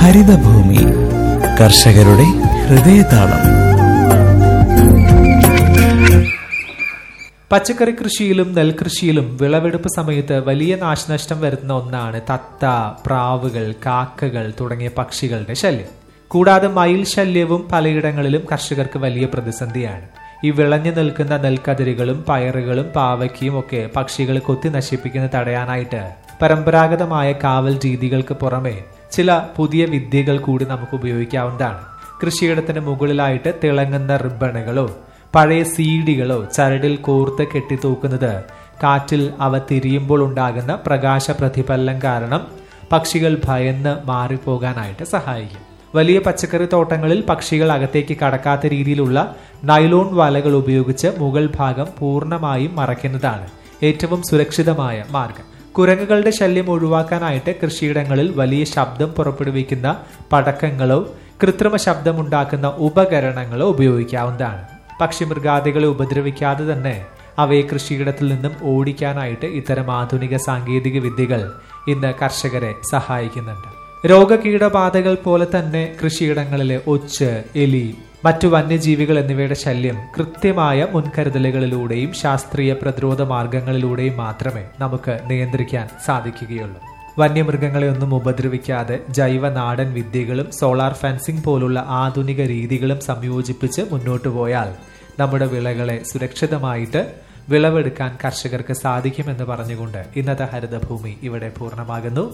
ഹരിതഭൂമി കർഷകരുടെ ഹൃദയതാളം പച്ചക്കറി കൃഷിയിലും നെൽകൃഷിയിലും വിളവെടുപ്പ് സമയത്ത് വലിയ നാശനഷ്ടം വരുത്തുന്ന ഒന്നാണ് തത്ത പ്രാവുകൾ കാക്കകൾ തുടങ്ങിയ പക്ഷികളുടെ ശല്യം കൂടാതെ മയിൽ ശല്യവും പലയിടങ്ങളിലും കർഷകർക്ക് വലിയ പ്രതിസന്ധിയാണ് ഈ വിളഞ്ഞു നിൽക്കുന്ന നെൽക്കതിരുകളും പയറുകളും പാവയ്ക്കയും ഒക്കെ പക്ഷികൾ കൊത്തി നശിപ്പിക്കുന്നത് തടയാനായിട്ട് പരമ്പരാഗതമായ കാവൽ രീതികൾക്ക് പുറമെ ചില പുതിയ വിദ്യകൾ കൂടി നമുക്ക് ഉപയോഗിക്കാവുന്നതാണ് കൃഷിയിടത്തിന് മുകളിലായിട്ട് തിളങ്ങുന്ന റിബണുകളോ പഴയ സീഡികളോ ചരടിൽ കോർത്ത് കെട്ടിത്തൂക്കുന്നത് കാറ്റിൽ അവ തിരിയുമ്പോൾ ഉണ്ടാകുന്ന പ്രകാശ പ്രതിഫലനം കാരണം പക്ഷികൾ ഭയന്ന് മാറിപ്പോകാനായിട്ട് സഹായിക്കും വലിയ പച്ചക്കറി തോട്ടങ്ങളിൽ പക്ഷികൾ അകത്തേക്ക് കടക്കാത്ത രീതിയിലുള്ള നൈലോൺ വലകൾ ഉപയോഗിച്ച് മുകൾ ഭാഗം പൂർണ്ണമായും മറയ്ക്കുന്നതാണ് ഏറ്റവും സുരക്ഷിതമായ മാർഗം കുരങ്ങുകളുടെ ശല്യം ഒഴിവാക്കാനായിട്ട് കൃഷിയിടങ്ങളിൽ വലിയ ശബ്ദം പുറപ്പെടുവിക്കുന്ന പടക്കങ്ങളോ കൃത്രിമ ശബ്ദമുണ്ടാക്കുന്ന ഉപകരണങ്ങളോ ഉപയോഗിക്കാവുന്നതാണ് പക്ഷിമൃഗാദികളെ ഉപദ്രവിക്കാതെ തന്നെ അവയെ കൃഷിയിടത്തിൽ നിന്നും ഓടിക്കാനായിട്ട് ഇത്തരം ആധുനിക സാങ്കേതിക വിദ്യകൾ ഇന്ന് കർഷകരെ സഹായിക്കുന്നുണ്ട് രോഗകീടബാധകൾ പോലെ തന്നെ കൃഷിയിടങ്ങളിലെ ഒച്ച് എലി മറ്റു വന്യജീവികൾ എന്നിവയുടെ ശല്യം കൃത്യമായ മുൻകരുതലുകളിലൂടെയും ശാസ്ത്രീയ പ്രതിരോധ മാർഗങ്ങളിലൂടെയും മാത്രമേ നമുക്ക് നിയന്ത്രിക്കാൻ സാധിക്കുകയുള്ളൂ വന്യമൃഗങ്ങളെ ഒന്നും ഉപദ്രവിക്കാതെ ജൈവ നാടൻ വിദ്യകളും സോളാർ ഫെൻസിംഗ് പോലുള്ള ആധുനിക രീതികളും സംയോജിപ്പിച്ച് മുന്നോട്ടു പോയാൽ നമ്മുടെ വിളകളെ സുരക്ഷിതമായിട്ട് വിളവെടുക്കാൻ കർഷകർക്ക് സാധിക്കുമെന്ന് പറഞ്ഞുകൊണ്ട് ഇന്നത്തെ ഹരിതഭൂമി ഇവിടെ പൂർണ്ണമാകുന്നു